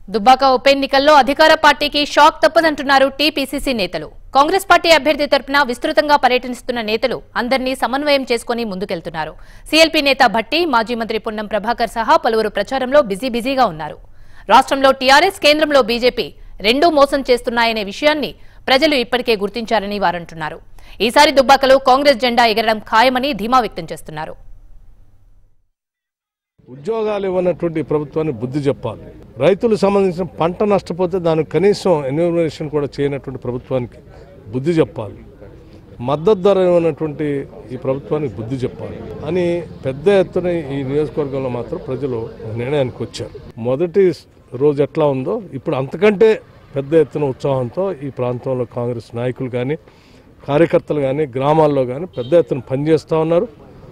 దుబ్బాక ఉప ఎన్నికల్లో అధికార పార్టీకి షాక్ తప్పదంటున్నారు టీపీసీసీ నేతలు కాంగ్రెస్ పార్టీ అభ్యర్థి తరపున విస్తృతంగా పర్యటిస్తున్న నేతలు అందరినీ సమన్వయం చేసుకుని ముందుకెళ్తున్నారు సీఎల్పీ నేత భట్టి మాజీ మంత్రి పున్నం ప్రభాకర్ సహా పలువురు ప్రచారంలో బిజీ బిజీగా ఉన్నారు రాష్ట్రంలో టీఆర్ఎస్ కేంద్రంలో బీజేపీ రెండూ మోసం చేస్తున్నాయనే విషయాన్ని ప్రజలు ఇప్పటికే గుర్తించారని వారంటున్నారు ఈసారి దుబ్బాకలో కాంగ్రెస్ జెండా ఎగరడం ఖాయమని ధీమా వ్యక్తం చేస్తున్నారు ఉద్యోగాలు ఇవ్వనటువంటి ఈ ప్రభుత్వాన్ని బుద్ధి చెప్పాలి రైతులకు సంబంధించిన పంట నష్టపోతే దానికి కనీసం ఎన్యూమరేషన్ కూడా చేయనటువంటి ప్రభుత్వానికి బుద్ధి చెప్పాలి మద్దతు ధర ఇవ్వనటువంటి ఈ ప్రభుత్వానికి బుద్ధి చెప్పాలి అని పెద్ద ఎత్తున ఈ నియోజకవర్గంలో మాత్రం ప్రజలు నిర్ణయానికి వచ్చారు మొదటి రోజు ఎట్లా ఉందో ఇప్పుడు అంతకంటే పెద్ద ఎత్తున ఉత్సాహంతో ఈ ప్రాంతంలో కాంగ్రెస్ నాయకులు కానీ కార్యకర్తలు కానీ గ్రామాల్లో కానీ పెద్ద ఎత్తున పనిచేస్తూ ఉన్నారు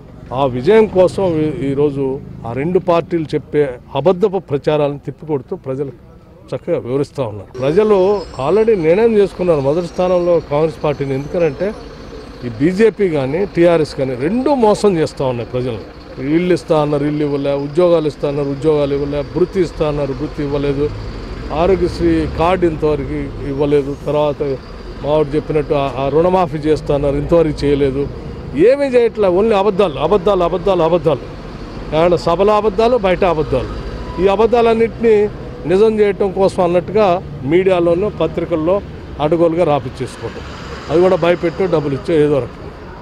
ఆ విజయం కోసం ఈ- ఈరోజు ఆ రెండు పార్టీలు చెప్పే అబద్ధపు ప్రచారాలను తిప్పికొడుతూ ప్రజలకు చక్కగా వివరిస్తూ ఉన్నారు ప్రజలు ఆల్రెడీ నిర్ణయం చేసుకున్నారు మొదటి స్థానంలో కాంగ్రెస్ పార్టీని ఎందుకనంటే ఈ బీజేపీ కానీ టీఆర్ఎస్ కానీ రెండూ మోసం చేస్తూ ఉన్నాయి ప్రజలు ఇల్లు ఇస్తా అన్నారు ఇల్లు ఇవ్వలే ఉద్యోగాలు ఇస్తా అన్నారు ఉద్యోగాలు ఇవ్వలే వృత్తి ఇస్తా అన్నారు వృత్తి ఇవ్వలేదు ఆరోగ్యశ్రీ కార్డు ఇంతవరకు ఇవ్వలేదు తర్వాత మావాడు చెప్పినట్టు ఆ- ఆ రుణమాఫీ చేస్తా అన్నారు ఇంతవరకు చేయలేదు ఏమీ చేయట్లే ఓన్లీ అబద్ధాలు అబద్ధాలు అబద్ధాలు అబద్ధాలు ఏమన్నా సభల అబద్ధాలు బయట అబద్ధాలు ఈ అబద్ధాలన్నింటినీ నిజం చేయటం కోసం అన్నట్టుగా మీడియాలోనూ పత్రికల్లో అడుగోలుగా రాపిచ్చేసుకోవటం అది కూడా భయపెట్టు డబ్బులు ఇచ్చో ఏదో రకం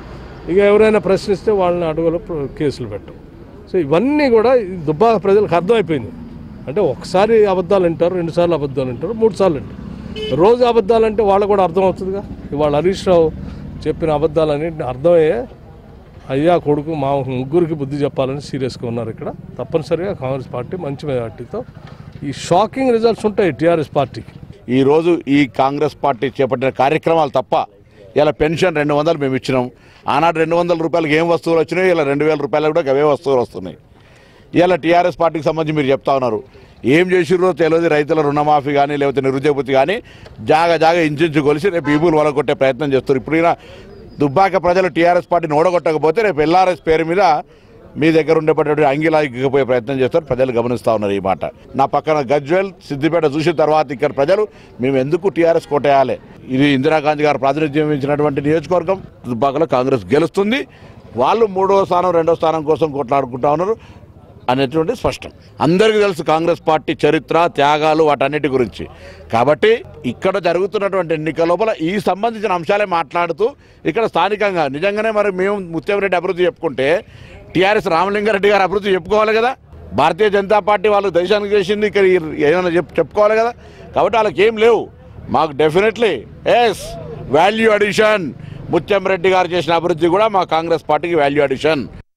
ఇక ఎవరైనా ప్రశ్నిస్తే వాళ్ళని అడుగులో ప్ర- కేసులు పెట్టం సో ఇవన్నీ కూడా ఈ దుబ్బాక ప్రజలకు అర్థమైపోయింది అంటే ఒకసారి అబద్ధాలు అంటారు రెండుసార్లు అబద్ధాలు అంటారు మూడు సార్లు అంటారు రోజు అబద్ధాలు అంటే వాళ్ళకు కూడా అర్థమవుతుందిగా ఇవాళ హరీష్ రావు చెప్పిన అబద్ధాలన్నింటిని అర్థమయ్యే అయ్యా కొడుకు మా ముగ్గురికి బుద్ధి చెప్పాలని సీరియస్గా ఉన్నారు ఇక్కడ తప్పనిసరిగా కాంగ్రెస్ పార్టీ మంచి మెజార్టీతో ఈ షాకింగ్ రిజల్ట్స్ ఉంటాయి టీఆర్ఎస్ పార్టీకి ఈరోజు ఈ కాంగ్రెస్ పార్టీ చేపట్టిన కార్యక్రమాలు తప్ప ఇలా పెన్షన్ రెండు వందలు మేము ఇచ్చినాం ఆనాడు రెండు వందల రూపాయలకి ఏం వస్తువులు వచ్చినాయి ఇలా రెండు వేల రూపాయలకు కూడా అవే వస్తువులు వస్తున్నాయి ఇలా టీఆర్ఎస్ పార్టీకి సంబంధించి మీరు చెప్తా ఉన్నారు ఏం చేసిర్రో తెలియదు రైతుల రుణమాఫీ కానీ లేకపోతే నిరుద్యోగపతి కానీ జాగ జాగ ఇంచుంచు కొలిసి రేపు పీపుల్ వలగొట్టే ప్రయత్నం చేస్తారు ఇప్పుడు ఈయన దుబ్బాక ప్రజలు టీఆర్ఎస్ పార్టీని ఓడగొట్టకపోతే రేపు ఎల్ఆర్ఎస్ పేరు మీద మీ దగ్గర ఉండేటటువంటి అంగిలాగిపోయే ప్రయత్నం చేస్తారు ప్రజలు గమనిస్తూ ఉన్నారు ఈ మాట నా పక్కన గజ్వెల్ సిద్దిపేట చూసిన తర్వాత ఇక్కడ ప్రజలు మేము ఎందుకు టీఆర్ఎస్ కొట్టేయాలి ఇది ఇందిరాగాంధీ గారు ప్రాతినిధ్యం వహించినటువంటి నియోజకవర్గం దుబ్బాకలో కాంగ్రెస్ గెలుస్తుంది వాళ్ళు మూడో స్థానం రెండో స్థానం కోసం కొట్లాడుకుంటా ఉన్నారు అనేటువంటి స్పష్టం అందరికీ తెలుసు కాంగ్రెస్ పార్టీ చరిత్ర త్యాగాలు వాటన్నిటి గురించి కాబట్టి ఇక్కడ జరుగుతున్నటువంటి ఎన్నికల లోపల ఈ సంబంధించిన అంశాలే మాట్లాడుతూ ఇక్కడ స్థానికంగా నిజంగానే మరి మేము ముత్యంరెడ్డి అభివృద్ధి చెప్పుకుంటే టీఆర్ఎస్ రామలింగారెడ్డి గారు అభివృద్ధి చెప్పుకోవాలి కదా భారతీయ జనతా పార్టీ వాళ్ళు దేశానికి చేసింది ఇక్కడ ఈ- ఏమైనా చెప్ చెప్పుకోవాలి కదా కాబట్టి వాళ్ళకి ఏం లేవు మాకు డెఫినెట్లీ ఎస్ వాల్యూ అడిషన్ ముత్యం రెడ్డి గారు చేసిన అభివృద్ధి కూడా మా కాంగ్రెస్ పార్టీకి వాల్యూ అడిషన్